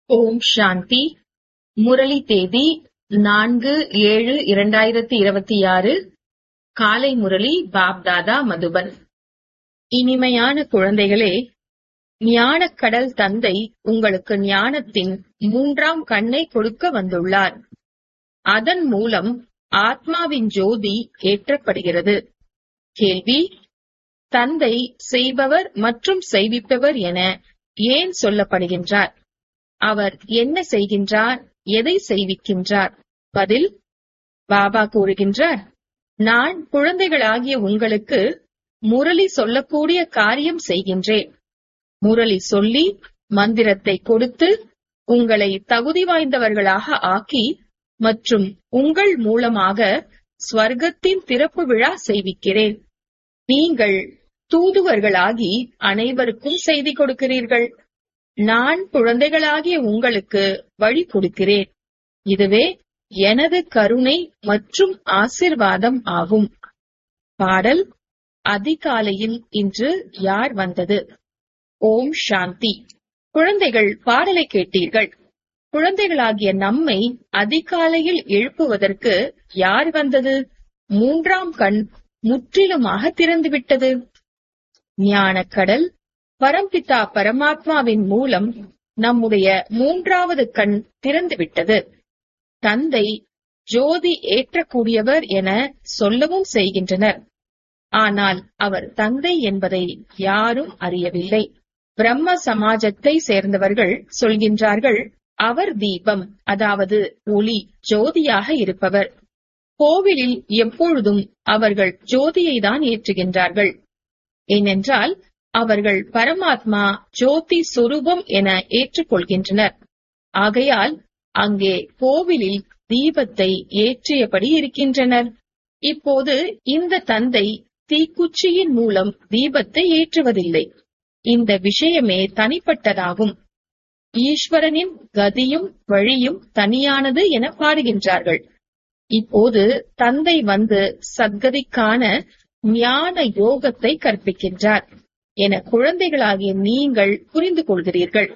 ஓம் சாந்தி முரளி தேதி நான்கு ஏழு இரண்டாயிரத்தி இருபத்தி ஆறு காலை முரளி பாப்தாதா மதுபன் இனிமையான குழந்தைகளே ஞானக்கடல் தந்தை உங்களுக்கு ஞானத்தின் மூன்றாம் கண்ணை கொடுக்க வந்துள்ளார் அதன் மூலம் ஆத்மாவின் ஜோதி ஏற்றப்படுகிறது கேள்வி தந்தை செய்பவர் மற்றும் செய்விப்பவர் என ஏன் சொல்லப்படுகின்றார் அவர் என்ன செய்கின்றார் எதை செய்விக்கின்றார் பதில் பாபா கூறுகின்றார் நான் குழந்தைகளாகிய உங்களுக்கு முரளி சொல்லக்கூடிய காரியம் செய்கின்றேன் முரளி சொல்லி மந்திரத்தை கொடுத்து உங்களை தகுதி வாய்ந்தவர்களாக ஆக்கி மற்றும் உங்கள் மூலமாக ஸ்வர்க்கத்தின் திறப்பு விழா செய்விக்கிறேன் நீங்கள் தூதுவர்களாகி அனைவருக்கும் செய்தி கொடுக்கிறீர்கள் நான் குழந்தைகளாகிய உங்களுக்கு வழி கொடுக்கிறேன் இதுவே எனது கருணை மற்றும் ஆசிர்வாதம் ஆகும் பாடல் அதிகாலையில் இன்று யார் வந்தது ஓம் சாந்தி குழந்தைகள் பாடலை கேட்டீர்கள் குழந்தைகளாகிய நம்மை அதிகாலையில் எழுப்புவதற்கு யார் வந்தது மூன்றாம் கண் முற்றிலுமாக திறந்துவிட்டது ஞானக்கடல் பரம்பிதா பரமாத்மாவின் மூலம் நம்முடைய மூன்றாவது கண் திறந்துவிட்டது தந்தை ஜோதி ஏற்றக்கூடியவர் என சொல்லவும் செய்கின்றனர் ஆனால் அவர் தந்தை என்பதை யாரும் அறியவில்லை பிரம்ம சமாஜத்தை சேர்ந்தவர்கள் சொல்கின்றார்கள் அவர் தீபம் அதாவது ஒளி ஜோதியாக இருப்பவர் கோவிலில் எப்பொழுதும் அவர்கள் ஜோதியை தான் ஏற்றுகின்றார்கள் ஏனென்றால் அவர்கள் பரமாத்மா ஜோதி சொரூபம் என ஏற்றுக்கொள்கின்றனர் ஆகையால் அங்கே கோவிலில் தீபத்தை ஏற்றியபடி இருக்கின்றனர் இப்போது இந்த தந்தை தீக்குச்சியின் மூலம் தீபத்தை ஏற்றுவதில்லை இந்த விஷயமே தனிப்பட்டதாகும் ஈஸ்வரனின் கதியும் வழியும் தனியானது என பாடுகின்றார்கள் இப்போது தந்தை வந்து சத்கதிக்கான ஞான யோகத்தை கற்பிக்கின்றார் என குழந்தைகளாகிய நீங்கள் புரிந்து கொள்கிறீர்கள்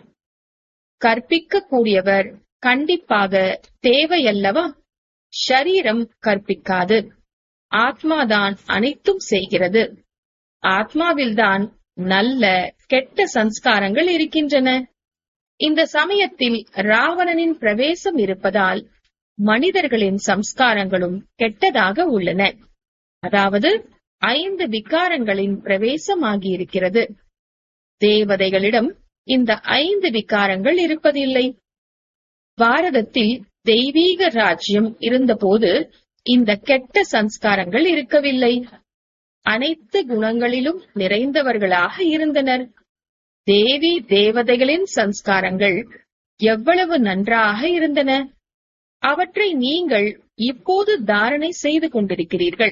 கற்பிக்க கூடியவர் கண்டிப்பாக தேவையல்லவா ஷரீரம் கற்பிக்காது ஆத்மாதான் அனைத்தும் செய்கிறது ஆத்மாவில்தான் நல்ல கெட்ட சம்ஸ்காரங்கள் இருக்கின்றன இந்த சமயத்தில் ராவணனின் பிரவேசம் இருப்பதால் மனிதர்களின் சம்ஸ்காரங்களும் கெட்டதாக உள்ளன அதாவது ஐந்து விகாரங்களின் பிரவேசம் ஆகியிருக்கிறது தேவதைகளிடம் இந்த ஐந்து விகாரங்கள் இருப்பதில்லை பாரதத்தில் தெய்வீக ராஜ்யம் இருந்தபோது இந்த கெட்ட சம்ஸ்காரங்கள் இருக்கவில்லை அனைத்து குணங்களிலும் நிறைந்தவர்களாக இருந்தனர் தேவி தேவதைகளின் சம்ஸ்காரங்கள் எவ்வளவு நன்றாக இருந்தன அவற்றை நீங்கள் இப்போது தாரணை செய்து கொண்டிருக்கிறீர்கள்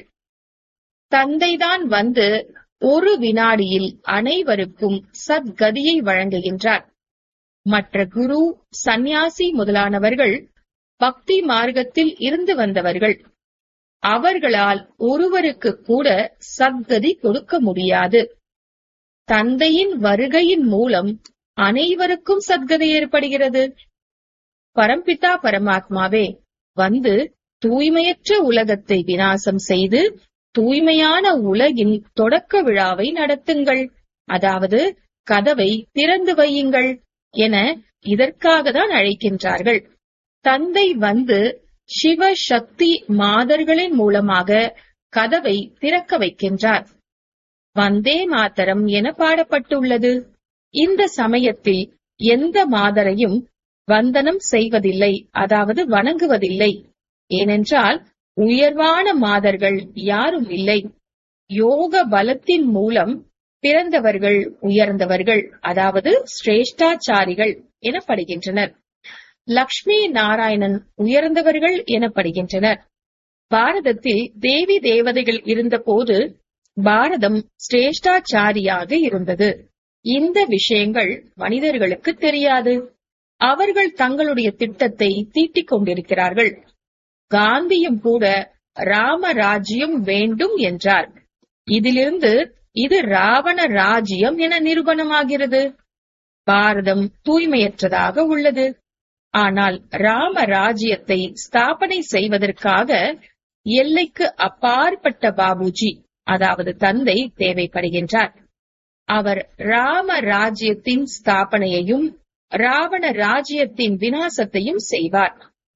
தந்தைதான் வந்து ஒரு வினாடியில் அனைவருக்கும் சத்கதியை வழங்குகின்றார் மற்ற குரு சந்நியாசி முதலானவர்கள் பக்தி மார்க்கத்தில் இருந்து வந்தவர்கள் அவர்களால் ஒருவருக்கு கூட சத்கதி கொடுக்க முடியாது தந்தையின் வருகையின் மூலம் அனைவருக்கும் சத்கதி ஏற்படுகிறது பரம்பிதா பரமாத்மாவே வந்து தூய்மையற்ற உலகத்தை வினாசம் செய்து தூய்மையான உலகின் தொடக்க விழாவை நடத்துங்கள் அதாவது கதவை திறந்து வையுங்கள் என இதற்காக தான் அழைக்கின்றார்கள் தந்தை வந்து சிவ சக்தி மாதர்களின் மூலமாக கதவை திறக்க வைக்கின்றார் வந்தே மாதரம் என பாடப்பட்டுள்ளது இந்த சமயத்தில் எந்த மாதரையும் வந்தனம் செய்வதில்லை அதாவது வணங்குவதில்லை ஏனென்றால் உயர்வான மாதர்கள் யாரும் இல்லை யோக பலத்தின் மூலம் பிறந்தவர்கள் உயர்ந்தவர்கள் அதாவது சிரேஷ்டாச்சாரிகள் எனப்படுகின்றனர் லக்ஷ்மி நாராயணன் உயர்ந்தவர்கள் எனப்படுகின்றனர் பாரதத்தில் தேவி தேவதைகள் இருந்தபோது பாரதம் சிரேஷ்டாச்சாரியாக இருந்தது இந்த விஷயங்கள் மனிதர்களுக்கு தெரியாது அவர்கள் தங்களுடைய திட்டத்தை தீட்டிக் கொண்டிருக்கிறார்கள் காந்தியும் கூட ராமராஜ்யம் வேண்டும் என்றார் இதிலிருந்து இது ராவண ராஜ்யம் என நிரூபணமாகிறது பாரதம் தூய்மையற்றதாக உள்ளது ஆனால் ராம ராஜ்யத்தை ஸ்தாபனை செய்வதற்காக எல்லைக்கு அப்பாற்பட்ட பாபுஜி அதாவது தந்தை தேவைப்படுகின்றார் அவர் ராம ராஜ்யத்தின் ஸ்தாபனையையும் ராவண ராஜ்யத்தின் வினாசத்தையும் செய்வார்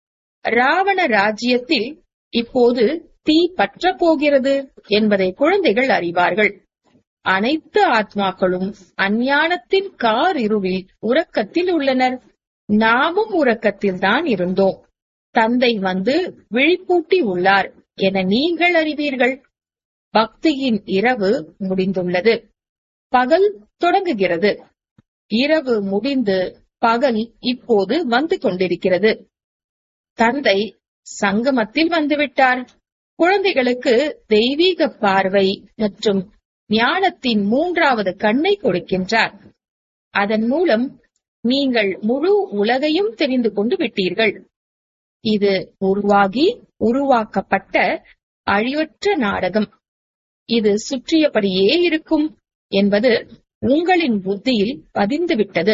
ராவண ராஜ்யத்தில் இப்போது தீ பற்ற போகிறது என்பதை குழந்தைகள் அறிவார்கள் அனைத்து ஆத்மாக்களும் அஞ்ஞானத்தின் கார் இருளில் உறக்கத்தில் உள்ளனர் நாமும் உறக்கத்தில் தான் இருந்தோம் தந்தை வந்து விழிப்பூட்டி உள்ளார் என நீங்கள் அறிவீர்கள் பக்தியின் இரவு முடிந்துள்ளது பகல் தொடங்குகிறது இரவு முடிந்து பகல் இப்போது வந்து கொண்டிருக்கிறது தந்தை சங்கமத்தில் வந்துவிட்டார் குழந்தைகளுக்கு தெய்வீக பார்வை மற்றும் ஞானத்தின் மூன்றாவது கண்ணை கொடுக்கின்றார் அதன் மூலம் நீங்கள் முழு உலகையும் தெரிந்து கொண்டு விட்டீர்கள் இது உருவாகி உருவாக்கப்பட்ட அழிவற்ற நாடகம் இது சுற்றியபடியே இருக்கும் என்பது உங்களின் புத்தியில் பதிந்துவிட்டது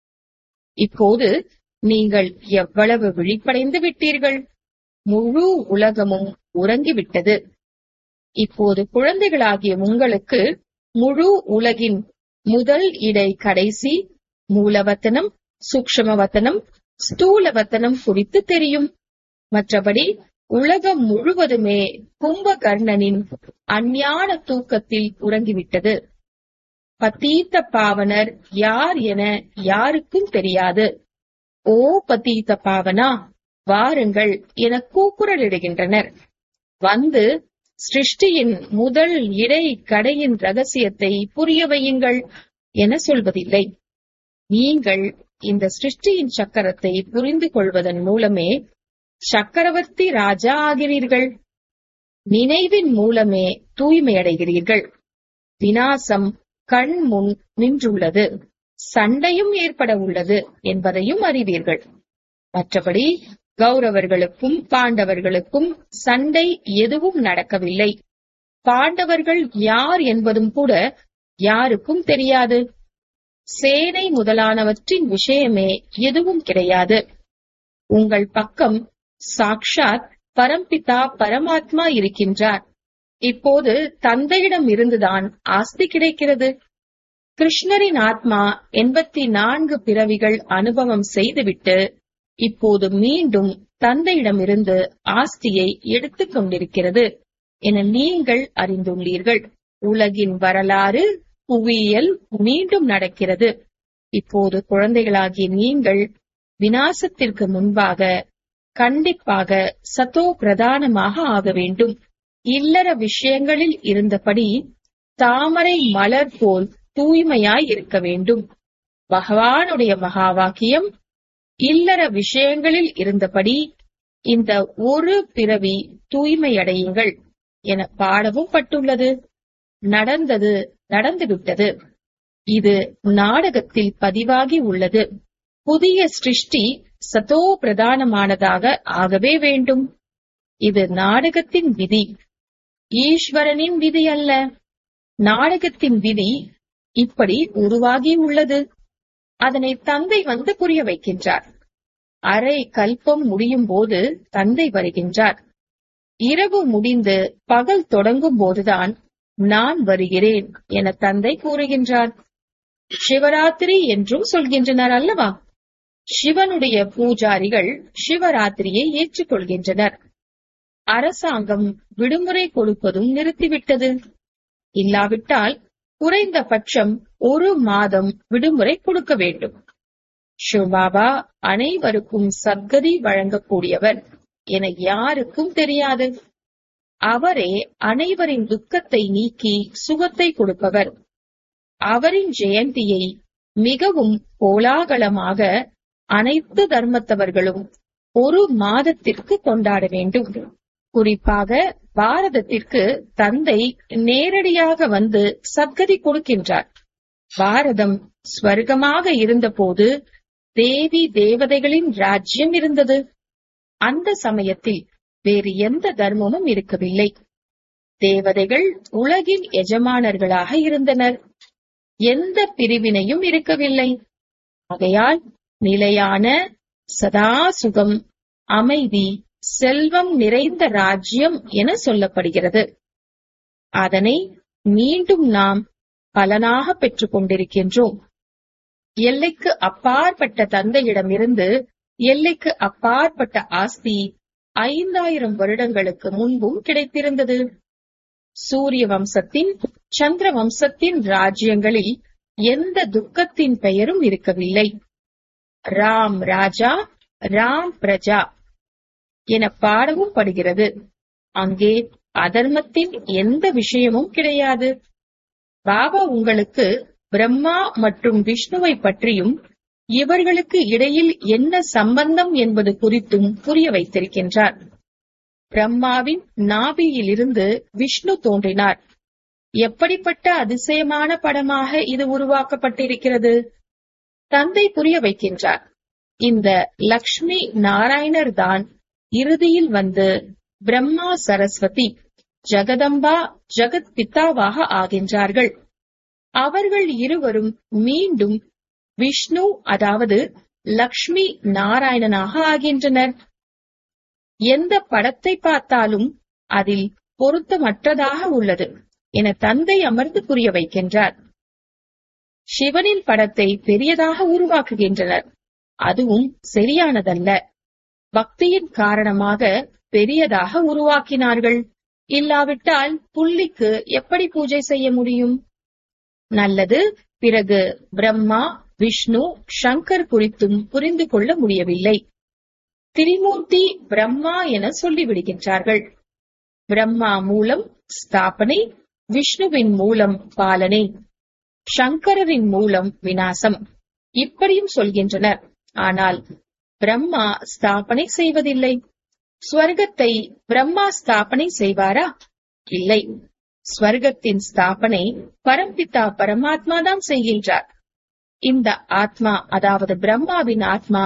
இப்போது நீங்கள் எவ்வளவு விழிப்படைந்து விட்டீர்கள் முழு உலகமும் உறங்கிவிட்டது இப்போது குழந்தைகளாகிய உங்களுக்கு முழு உலகின் முதல் இடை கடைசி மூலவத்தனம் சூக்ஷமவத்தனம் ஸ்தூலவத்தனம் குறித்து தெரியும் மற்றபடி உலகம் முழுவதுமே கும்பகர்ணனின் அஞ்ஞான தூக்கத்தில் உறங்கிவிட்டது பத்தீத்த பாவனர் யார் என யாருக்கும் தெரியாது ஓ பத்தீத்த பாவனா வாருங்கள் என கூக்குரலிடுகின்றனர் வந்து சிருஷ்டியின் முதல் இடை கடையின் ரகசியத்தை புரிய வையுங்கள் என சொல்வதில்லை நீங்கள் இந்த சிருஷ்டியின் சக்கரத்தை புரிந்து கொள்வதன் மூலமே சக்கரவர்த்தி ராஜா ஆகிறீர்கள் நினைவின் மூலமே தூய்மையடைகிறீர்கள் வினாசம் கண் முன் நின்றுள்ளது சண்டையும் ஏற்பட உள்ளது என்பதையும் அறிவீர்கள் மற்றபடி கௌரவர்களுக்கும் பாண்டவர்களுக்கும் சண்டை எதுவும் நடக்கவில்லை பாண்டவர்கள் யார் என்பதும் கூட யாருக்கும் தெரியாது சேனை முதலானவற்றின் விஷயமே எதுவும் கிடையாது உங்கள் பக்கம் சாக்ஷாத் பரம்பிதா பரமாத்மா இருக்கின்றார் இப்போது தந்தையிடம் இருந்துதான் ஆஸ்தி கிடைக்கிறது கிருஷ்ணரின் ஆத்மா எண்பத்தி நான்கு பிறவிகள் அனுபவம் செய்துவிட்டு இப்போது மீண்டும் தந்தையிடமிருந்து ஆஸ்தியை எடுத்துக் கொண்டிருக்கிறது என நீங்கள் அறிந்துள்ளீர்கள் உலகின் வரலாறு புவியியல் மீண்டும் நடக்கிறது இப்போது குழந்தைகளாகிய நீங்கள் வினாசத்திற்கு முன்பாக கண்டிப்பாக சத்தோ பிரதானமாக ஆக வேண்டும் இல்லற விஷயங்களில் இருந்தபடி தாமரை மலர் போல் தூய்மையாய் இருக்க வேண்டும் பகவானுடைய மகா வாக்கியம் இல்லற விஷயங்களில் இருந்தபடி இந்த ஒரு பிறவி தூய்மையடையுங்கள் என பாடவும் பட்டுள்ளது நடந்தது நடந்துவிட்டது இது நாடகத்தில் பதிவாகி உள்ளது புதிய சிருஷ்டி சதோ பிரதானமானதாக ஆகவே வேண்டும் இது நாடகத்தின் விதி ஈஸ்வரனின் விதி அல்ல நாடகத்தின் விதி இப்படி உருவாகி உள்ளது அதனை தந்தை வந்து புரிய வைக்கின்றார் அரை கல்பம் முடியும் போது தந்தை வருகின்றார் இரவு முடிந்து பகல் தொடங்கும் போதுதான் நான் வருகிறேன் என தந்தை கூறுகின்றார் சிவராத்திரி என்றும் சொல்கின்றனர் அல்லவா சிவனுடைய பூஜாரிகள் சிவராத்திரியை ஏற்றுக்கொள்கின்றனர் அரசாங்கம் விடுமுறை கொடுப்பதும் நிறுத்திவிட்டது இல்லாவிட்டால் குறைந்தபட்சம் ஒரு மாதம் விடுமுறை கொடுக்க வேண்டும் சிவபாபா அனைவருக்கும் சத்கதி வழங்கக்கூடியவர் என யாருக்கும் தெரியாது அவரே அனைவரின் துக்கத்தை நீக்கி சுகத்தை கொடுப்பவர் அவரின் ஜெயந்தியை மிகவும் கோலாகலமாக அனைத்து தர்மத்தவர்களும் ஒரு மாதத்திற்கு கொண்டாட வேண்டும் குறிப்பாக பாரதத்திற்கு தந்தை நேரடியாக வந்து சத்கதி கொடுக்கின்றார் பாரதம் ஸ்வர்க்கமாக இருந்தபோது தேவி தேவதைகளின் ராஜ்யம் இருந்தது அந்த சமயத்தில் வேறு எந்த தர்மமும் இருக்கவில்லை தேவதைகள் உலகின் எஜமானர்களாக இருந்தனர் எந்த பிரிவினையும் இருக்கவில்லை ஆகையால் நிலையான சதா சுகம் அமைதி செல்வம் நிறைந்த ராஜ்யம் என சொல்லப்படுகிறது அதனை மீண்டும் நாம் பலனாக பெற்றுக் கொண்டிருக்கின்றோம் எல்லைக்கு அப்பாற்பட்ட தந்தையிடமிருந்து எல்லைக்கு அப்பாற்பட்ட ஆஸ்தி ஐந்தாயிரம் வருடங்களுக்கு முன்பும் கிடைத்திருந்தது சூரிய வம்சத்தின் சந்திர வம்சத்தின் ராஜ்யங்களில் எந்த துக்கத்தின் பெயரும் இருக்கவில்லை ராம் ராஜா ராம் பிரஜா என பாடவும் படுகிறது அங்கே அதர்மத்தின் எந்த விஷயமும் கிடையாது பாபா உங்களுக்கு பிரம்மா மற்றும் விஷ்ணுவை பற்றியும் இவர்களுக்கு இடையில் என்ன சம்பந்தம் என்பது குறித்தும் புரிய வைத்திருக்கின்றார் பிரம்மாவின் நாபியிலிருந்து விஷ்ணு தோன்றினார் எப்படிப்பட்ட அதிசயமான படமாக இது உருவாக்கப்பட்டிருக்கிறது தந்தை புரிய வைக்கின்றார் இந்த லக்ஷ்மி நாராயணர் தான் இறுதியில் வந்து பிரம்மா சரஸ்வதி ஜெகதம்பா ஜெகத் பித்தாவாக ஆகின்றார்கள் அவர்கள் இருவரும் மீண்டும் விஷ்ணு அதாவது லக்ஷ்மி நாராயணனாக ஆகின்றனர் எந்த படத்தை பார்த்தாலும் அதில் பொருத்தமற்றதாக உள்ளது என தந்தை அமர்ந்து புரிய வைக்கின்றார் சிவனின் படத்தை பெரியதாக உருவாக்குகின்றனர் அதுவும் சரியானதல்ல பக்தியின் காரணமாக பெரியதாக உருவாக்கினார்கள் இல்லாவிட்டால் புள்ளிக்கு எப்படி பூஜை செய்ய முடியும் நல்லது பிறகு பிரம்மா விஷ்ணு சங்கர் குறித்தும் புரிந்து கொள்ள முடியவில்லை திரிமூர்த்தி பிரம்மா என சொல்லிவிடுகின்றார்கள் பிரம்மா மூலம் ஸ்தாபனை விஷ்ணுவின் மூலம் பாலனை சங்கரரின் மூலம் வினாசம் இப்படியும் சொல்கின்றனர் ஆனால் பிரம்மா ஸ்தாபனை செய்வதில்லை ஸ்வர்க்கத்தை பிரம்மா ஸ்தாபனை செய்வாரா இல்லை ஸ்வர்க்கத்தின் ஸ்தாபனை பரம்பிதா பரமாத்மா தான் செய்கின்றார் இந்த ஆத்மா அதாவது பிரம்மாவின் ஆத்மா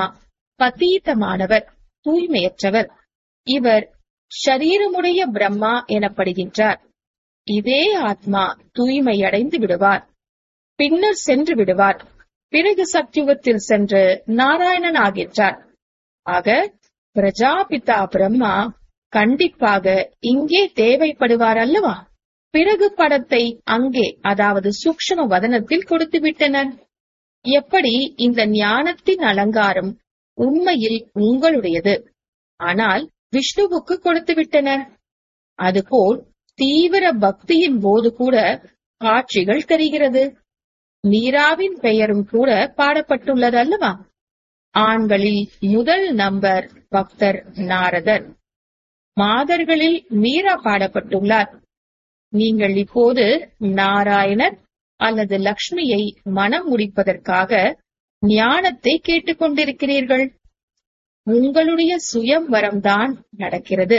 பதீதமானவர் தூய்மையற்றவர் இவர் ஷரீரமுடைய பிரம்மா எனப்படுகின்றார் இதே ஆத்மா தூய்மையடைந்து விடுவார் பின்னர் சென்று விடுவார் பிறகு சத்யுகத்தில் சென்று நாராயணன் ஆகின்றார் ஆக பிரஜாபிதா பிரம்மா கண்டிப்பாக இங்கே தேவைப்படுவார் அல்லவா பிறகு படத்தை அங்கே அதாவது சூக்ஷ்ம வதனத்தில் கொடுத்து விட்டனர் எப்படி இந்த ஞானத்தின் அலங்காரம் உண்மையில் உங்களுடையது ஆனால் விஷ்ணுவுக்கு கொடுத்து விட்டனர் அதுபோல் தீவிர பக்தியின் போது கூட காட்சிகள் தெரிகிறது மீராவின் பெயரும் கூட பாடப்பட்டுள்ளது அல்லவா ஆண்களில் முதல் நம்பர் பக்தர் நாரதர் மாதர்களில் மீரா பாடப்பட்டுள்ளார் நீங்கள் இப்போது நாராயணர் அல்லது லக்ஷ்மியை மனம் முடிப்பதற்காக ஞானத்தை கேட்டுக்கொண்டிருக்கிறீர்கள் உங்களுடைய சுயம்வரம்தான் நடக்கிறது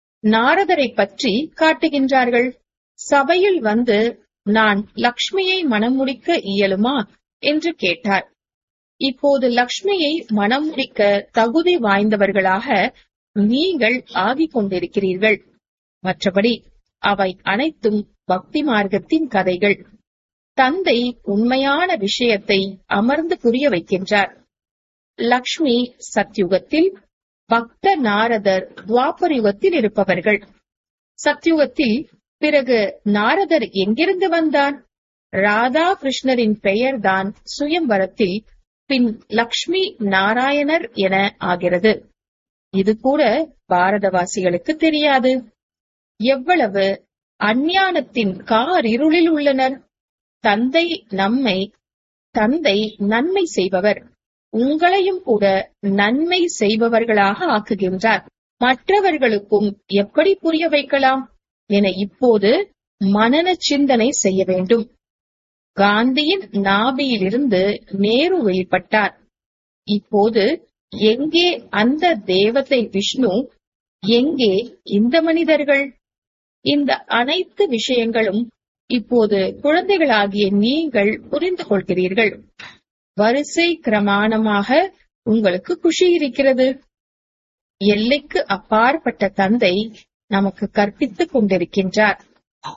நாரதரை பற்றி காட்டுகின்றார்கள் சபையில் வந்து நான் லக்ஷ்மியை மனம் முடிக்க இயலுமா என்று கேட்டார் இப்போது லக்ஷ்மியை மனம் முடிக்க தகுதி வாய்ந்தவர்களாக நீங்கள் ஆகிக் கொண்டிருக்கிறீர்கள் மற்றபடி அவை அனைத்தும் பக்தி மார்க்கத்தின் கதைகள் தந்தை உண்மையான விஷயத்தை அமர்ந்து புரிய வைக்கின்றார் லக்ஷ்மி சத்யுகத்தில் பக்த நாரதர் துவாபர் யுகத்தில் இருப்பவர்கள் சத்யுகத்தில் பிறகு நாரதர் எங்கிருந்து வந்தார் ராதா கிருஷ்ணரின் பெயர்தான் சுயம்பரத்தில் பின் லக்ஷ்மி நாராயணர் என ஆகிறது இது கூட பாரதவாசிகளுக்கு தெரியாது எவ்வளவு அஞ்ஞானத்தின் கார் இருளில் உள்ளனர் தந்தை நம்மை தந்தை நன்மை செய்பவர் உங்களையும் கூட நன்மை செய்பவர்களாக ஆக்குகின்றார் மற்றவர்களுக்கும் எப்படி புரிய வைக்கலாம் என இப்போது மனன சிந்தனை செய்ய வேண்டும் காந்தியின் நாபியிலிருந்து நேரு வெளிப்பட்டார் இப்போது எங்கே அந்த தேவதை விஷ்ணு எங்கே இந்த மனிதர்கள் இந்த அனைத்து விஷயங்களும் இப்போது குழந்தைகளாகிய நீங்கள் புரிந்து கொள்கிறீர்கள் வரிசை கிரமாணமாக உங்களுக்கு குஷி இருக்கிறது எல்லைக்கு அப்பாற்பட்ட தந்தை நமக்கு கற்பித்துக் கொண்டிருக்கின்றார்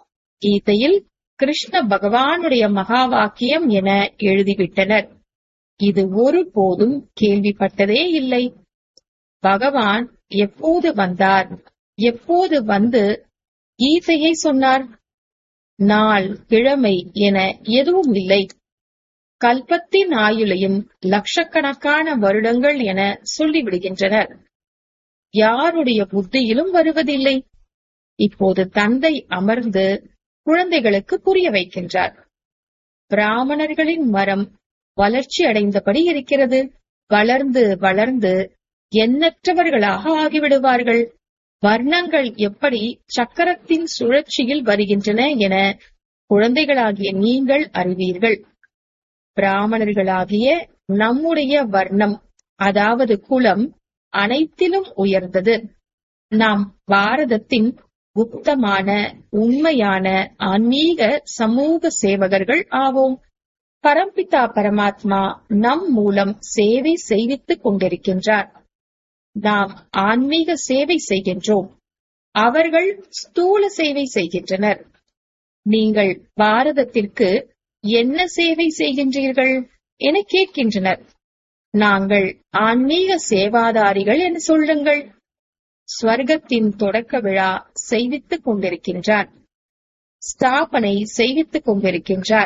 கீதையில் கிருஷ்ண பகவானுடைய மகா வாக்கியம் என எழுதிவிட்டனர் இது ஒருபோதும் கேள்விப்பட்டதே இல்லை பகவான் எப்போது வந்தார் எப்போது வந்து கீதையை சொன்னார் நாள் கிழமை என எதுவும் இல்லை கல்பத்தின் ஆயுளையும் லட்சக்கணக்கான வருடங்கள் என சொல்லிவிடுகின்றனர் யாருடைய புத்தியிலும் வருவதில்லை இப்போது தந்தை அமர்ந்து குழந்தைகளுக்கு புரிய வைக்கின்றார் பிராமணர்களின் மரம் வளர்ச்சி அடைந்தபடி இருக்கிறது வளர்ந்து வளர்ந்து எண்ணற்றவர்களாக ஆகிவிடுவார்கள் வர்ணங்கள் எப்படி சக்கரத்தின் சுழற்சியில் வருகின்றன என குழந்தைகளாகிய நீங்கள் அறிவீர்கள் பிராமணர்களாகிய நம்முடைய வர்ணம் அதாவது குலம் அனைத்திலும் உயர்ந்தது நாம் பாரதத்தின் குப்தமான உண்மையான ஆன்மீக சமூக சேவகர்கள் ஆவோம் பரம்பிதா பரமாத்மா நம் மூலம் சேவை செய்வித்துக் கொண்டிருக்கின்றார் நாம் ஆன்மீக சேவை செய்கின்றோம் அவர்கள் ஸ்தூல சேவை செய்கின்றனர் நீங்கள் பாரதத்திற்கு என்ன சேவை செய்கின்றீர்கள் என கேட்கின்றனர் நாங்கள் ஆன்மீக சேவாதாரிகள் என சொல்லுங்கள் ஸ்வர்க்கத்தின் தொடக்க விழா செய்வித்துக் கொண்டிருக்கின்றார் ஸ்தாபனை செய்வித்துக் கொண்டிருக்கின்றார்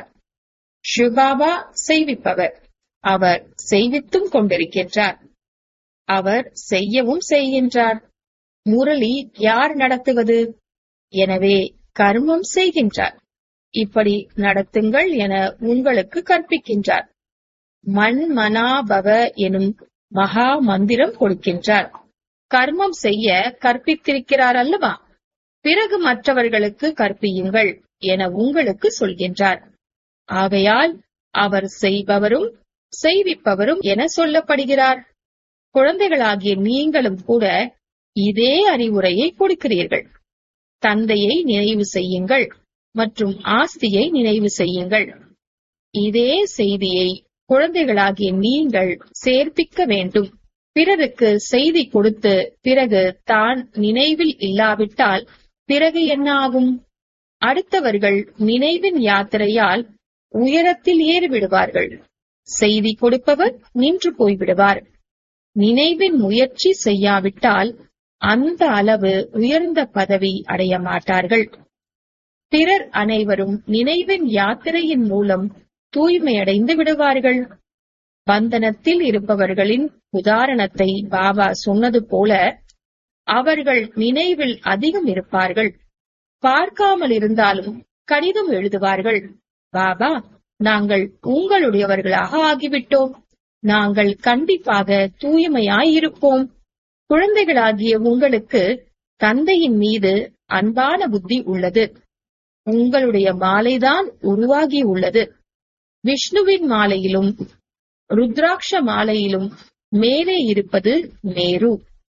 ஷிபாபா செய்விப்பவர் அவர் செய்வித்தும் கொண்டிருக்கின்றார் அவர் செய்யவும் செய்கின்றார் முரளி யார் நடத்துவது எனவே கர்மம் செய்கின்றார் இப்படி நடத்துங்கள் என உங்களுக்கு கற்பிக்கின்றார் மண் மனாபவ எனும் மகா மந்திரம் கொடுக்கின்றார் கர்மம் செய்ய கற்பித்திருக்கிறார் அல்லவா பிறகு மற்றவர்களுக்கு கற்பியுங்கள் என உங்களுக்கு சொல்கின்றார் ஆகையால் அவர் செய்பவரும் செய்விப்பவரும் என சொல்லப்படுகிறார் குழந்தைகளாகிய நீங்களும் கூட இதே அறிவுரையை கொடுக்கிறீர்கள் தந்தையை நினைவு செய்யுங்கள் மற்றும் ஆஸ்தியை நினைவு செய்யுங்கள் இதே செய்தியை குழந்தைகளாகிய நீங்கள் சேர்ப்பிக்க வேண்டும் பிறருக்கு செய்தி கொடுத்து பிறகு தான் நினைவில் இல்லாவிட்டால் பிறகு என்ன ஆகும் அடுத்தவர்கள் நினைவின் யாத்திரையால் உயரத்தில் ஏறிவிடுவார்கள் செய்தி கொடுப்பவர் நின்று போய்விடுவார் நினைவின் முயற்சி செய்யாவிட்டால் அந்த அளவு உயர்ந்த பதவி அடைய மாட்டார்கள் பிறர் அனைவரும் நினைவின் யாத்திரையின் மூலம் தூய்மையடைந்து விடுவார்கள் பந்தனத்தில் இருப்பவர்களின் உதாரணத்தை பாபா சொன்னது போல அவர்கள் நினைவில் அதிகம் இருப்பார்கள் பார்க்காமல் இருந்தாலும் கடிதம் எழுதுவார்கள் பாபா நாங்கள் உங்களுடையவர்களாக ஆகிவிட்டோம் நாங்கள் கண்டிப்பாக தூய்மையாய் இருப்போம் குழந்தைகளாகிய உங்களுக்கு தந்தையின் மீது அன்பான புத்தி உள்ளது உங்களுடைய மாலைதான் உருவாகி உள்ளது விஷ்ணுவின் மாலையிலும் ருத்ராட்ச மாலையிலும் மேலே இருப்பது மேரு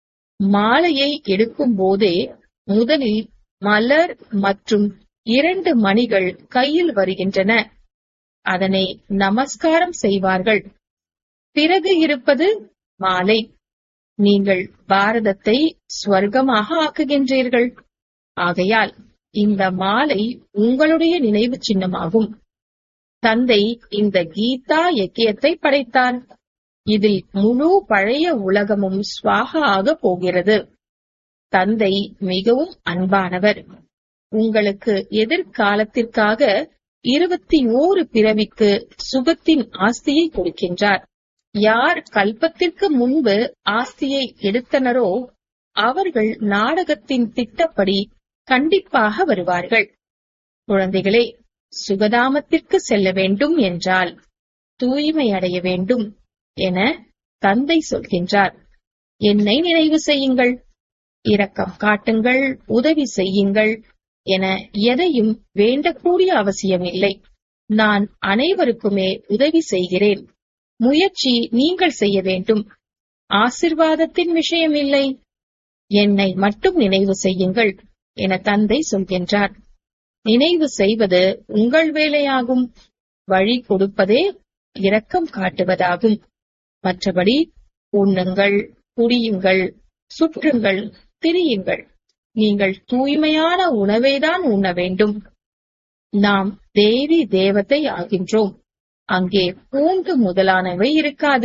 மாலையை எடுக்கும் போதே முதலில் மலர் மற்றும் இரண்டு மணிகள் கையில் வருகின்றன அதனை நமஸ்காரம் செய்வார்கள் பிறகு இருப்பது மாலை நீங்கள் பாரதத்தை ஸ்வர்க்கமாக ஆக்குகின்றீர்கள் ஆகையால் இந்த மாலை உங்களுடைய நினைவு சின்னமாகும் தந்தை இந்த கீதா யக்கியத்தை படைத்தார் இதில் முழு பழைய உலகமும் ஸ்வாக ஆக போகிறது தந்தை மிகவும் அன்பானவர் உங்களுக்கு எதிர்காலத்திற்காக இருபத்தி ஓரு பிறவிக்கு சுகத்தின் ஆஸ்தியை கொடுக்கின்றார் யார் கல்பத்திற்கு முன்பு ஆஸ்தியை எடுத்தனரோ அவர்கள் நாடகத்தின் திட்டப்படி கண்டிப்பாக வருவார்கள் குழந்தைகளே சுகதாமத்திற்கு செல்ல வேண்டும் என்றால் தூய்மை அடைய வேண்டும் என தந்தை சொல்கின்றார் என்னை நினைவு செய்யுங்கள் இரக்கம் காட்டுங்கள் உதவி செய்யுங்கள் என எதையும் வேண்டக்கூடிய அவசியமில்லை நான் அனைவருக்குமே உதவி செய்கிறேன் முயற்சி நீங்கள் செய்ய வேண்டும் ஆசிர்வாதத்தின் விஷயம் இல்லை என்னை மட்டும் நினைவு செய்யுங்கள் என தந்தை சொல்கின்றார் நினைவு செய்வது உங்கள் வேலையாகும் வழி கொடுப்பதே இரக்கம் காட்டுவதாகும் மற்றபடி உண்ணுங்கள் குடியுங்கள் சுற்றுங்கள் திரியுங்கள் நீங்கள் தூய்மையான உணவைதான் உண்ண வேண்டும் நாம் தேவி தேவதை ஆகின்றோம் அங்கே பூண்டு முதலானவை இருக்காது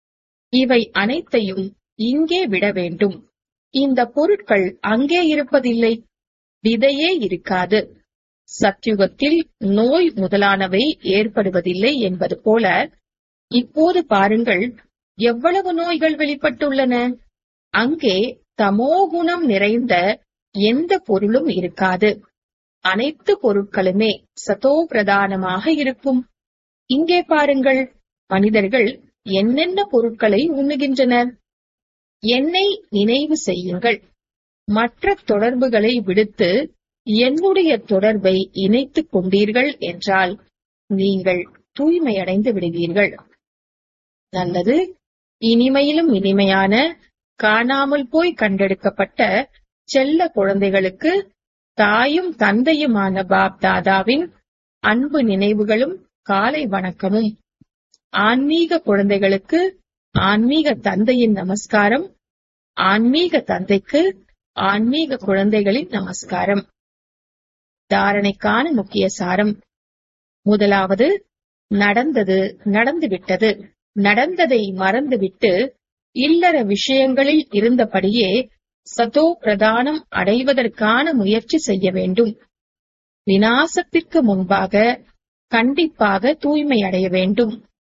இவை அனைத்தையும் இங்கே விட வேண்டும் இந்த பொருட்கள் அங்கே இருப்பதில்லை விதையே இருக்காது சத்யுகத்தில் நோய் முதலானவை ஏற்படுவதில்லை என்பது போல இப்போது பாருங்கள் எவ்வளவு நோய்கள் வெளிப்பட்டுள்ளன அங்கே தமோகுணம் நிறைந்த எந்த பொருளும் இருக்காது அனைத்து பொருட்களுமே சதோ பிரதானமாக இருக்கும் இங்கே பாருங்கள் மனிதர்கள் என்னென்ன பொருட்களை உண்ணுகின்றனர் என்னை நினைவு செய்யுங்கள் மற்ற தொடர்புகளை விடுத்து என்னுடைய தொடர்பை இணைத்துக் கொண்டீர்கள் என்றால் நீங்கள் தூய்மையடைந்து விடுவீர்கள் நல்லது இனிமையிலும் இனிமையான காணாமல் போய் கண்டெடுக்கப்பட்ட செல்ல குழந்தைகளுக்கு தாயும் தந்தையுமான பாப் தாதாவின் அன்பு நினைவுகளும் காலை வணக்கமும் ஆன்மீக குழந்தைகளுக்கு ஆன்மீக தந்தையின் நமஸ்காரம் ஆன்மீக தந்தைக்கு ஆன்மீக குழந்தைகளின் நமஸ்காரம் தாரணைக்கான முக்கிய சாரம் முதலாவது நடந்தது நடந்துவிட்டது நடந்ததை மறந்துவிட்டு இல்லற விஷயங்களில் இருந்தபடியே சதோ பிரதானம் அடைவதற்கான முயற்சி செய்ய வேண்டும் வினாசத்திற்கு முன்பாக கண்டிப்பாக தூய்மை அடைய வேண்டும்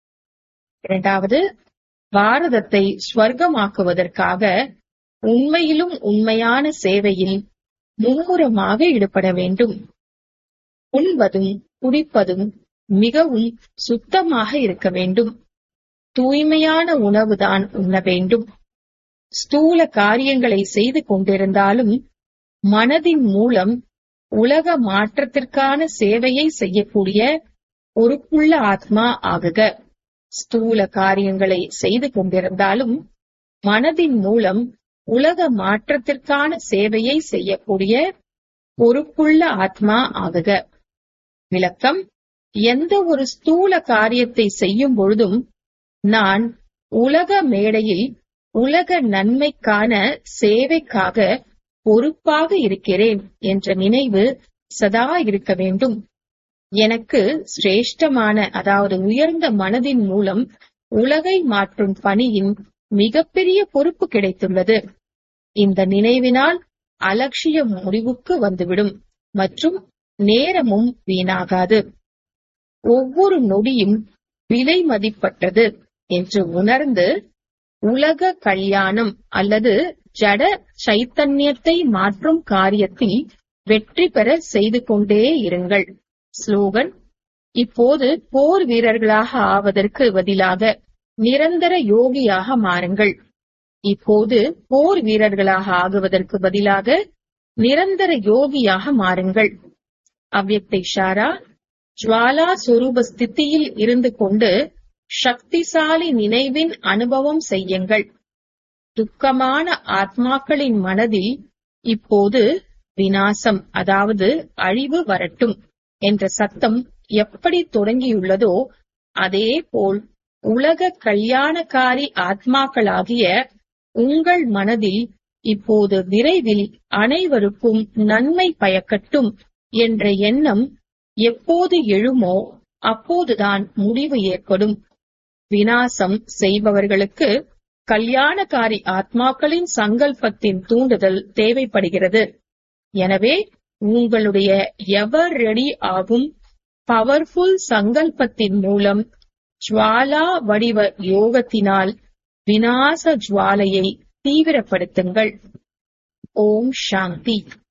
இரண்டாவது பாரதத்தை ஸ்வர்க்கமாக்குவதற்காக உண்மையிலும் உண்மையான சேவையில் மும்முரமாக ஈடுபட வேண்டும் உண்பதும் குடிப்பதும் மிகவும் சுத்தமாக இருக்க வேண்டும் தூய்மையான உணவுதான் உண்ண வேண்டும் ஸ்தூல காரியங்களை செய்து கொண்டிருந்தாலும் மனதின் மூலம் உலக மாற்றத்திற்கான சேவையை செய்யக்கூடிய பொறுப்புள்ள ஆத்மா ஆகுக ஸ்தூல காரியங்களை செய்து கொண்டிருந்தாலும் மனதின் மூலம் உலக மாற்றத்திற்கான சேவையை செய்யக்கூடிய பொறுப்புள்ள ஆத்மா ஆகுக விளக்கம் எந்த ஒரு ஸ்தூல காரியத்தை செய்யும் பொழுதும் நான் உலக மேடையில் உலக நன்மைக்கான சேவைக்காக பொறுப்பாக இருக்கிறேன் என்ற நினைவு சதா இருக்க வேண்டும் எனக்கு சிரேஷ்டமான அதாவது உயர்ந்த மனதின் மூலம் உலகை மாற்றும் பணியின் மிகப்பெரிய பொறுப்பு கிடைத்துள்ளது இந்த நினைவினால் அலட்சியம் முடிவுக்கு வந்துவிடும் மற்றும் நேரமும் வீணாகாது ஒவ்வொரு நொடியும் விலை மதிப்பட்டது என்று உணர்ந்து உலக கல்யாணம் அல்லது ஜட சைத்தன்யத்தை மாற்றும் காரியத்தில் வெற்றி பெற செய்து கொண்டே இருங்கள் ஸ்லோகன் இப்போது போர் வீரர்களாக ஆவதற்கு பதிலாக நிரந்தர யோகியாக மாறுங்கள் இப்போது போர் வீரர்களாக ஆகுவதற்கு பதிலாக நிரந்தர யோகியாக மாறுங்கள் அவ்யக்தை ஷாரா ஜுவாலா சொரூப ஸ்திதியில் இருந்து கொண்டு சக்திசாலி நினைவின் அனுபவம் செய்யுங்கள் துக்கமான ஆத்மாக்களின் மனதில் இப்போது வினாசம் அதாவது அழிவு வரட்டும் என்ற சத்தம் எப்படி தொடங்கியுள்ளதோ அதே போல் உலக கல்யாணக்காரி ஆத்மாக்களாகிய உங்கள் மனதில் இப்போது விரைவில் அனைவருக்கும் நன்மை பயக்கட்டும் என்ற எண்ணம் எப்போது எழுமோ அப்போதுதான் முடிவு ஏற்படும் வினாசம் செய்பவர்களுக்கு கல்யாணக்காரி ஆத்மாக்களின் சங்கல்பத்தின் தூண்டுதல் தேவைப்படுகிறது எனவே உங்களுடைய எவர் ரெடி ஆகும் பவர்ஃபுல் சங்கல்பத்தின் மூலம் ஜுவாலா வடிவ யோகத்தினால் வினாச ஜுவாலையை தீவிரப்படுத்துங்கள் ஓம் சாந்தி